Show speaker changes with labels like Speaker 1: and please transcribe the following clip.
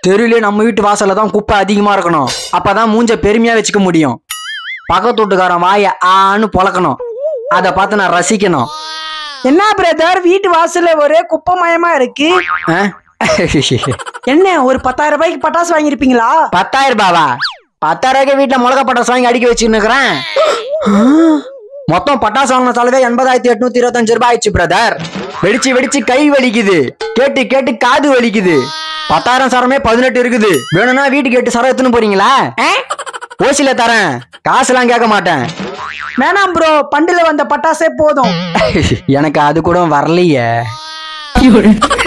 Speaker 1: தெருவிலே நம்ம வீட்டு வாசல்ல தான் குப்பை அதிகமா இருக்கணும் அப்பதான் மூஞ்ச பெருமையா வச்சுக்க முடியும் பக்கத்து வீட்டுக்காரன் வாய ஆன்னு பொளக்கணும் அதை பார்த்து நான் ரசிக்கணும்
Speaker 2: என்ன பிரதர் வீட்டு வாசல்ல ஒரே குப்பமயமா இருக்கு
Speaker 1: ஆ?
Speaker 2: என்ன ஒரு பத்தாயிரம் ரூபாய்க்கு பட்டாசு வாங்கியிருப்பீங்களா
Speaker 1: பத்தாயிரம் ரூபாவா பத்தாயிரம் ரூபாய்க்கு வீட்டுல மிளகா பட்டாசு வாங்கி அடிக்க வச்சுன்னு இருக்கிறேன் மொத்தம் பட்டாசு வாங்கின செலவே எண்பதாயிரத்தி எட்நூத்தி இருபத்தஞ்சு ரூபாய் ஆயிடுச்சு பிரதர் வெடிச்சு வெடிச்சு கை வலிக்குது கேட்டு கேட்டு காது வலிக்குது பத்தாயிரம் சரமே பதினெட்டு இருக்குது வேணும்னா வீட்டுக்கு எட்டு சரம் எடுத்துன்னு போறீங்களா
Speaker 2: ஆ?
Speaker 1: ஓசில தரேன் காசுலாம் கேட்க மாட்டேன்
Speaker 2: வேணாம் ப்ரோ பண்டுல வந்த பட்டாசே போதும்
Speaker 1: எனக்கு அது கூட வரலையே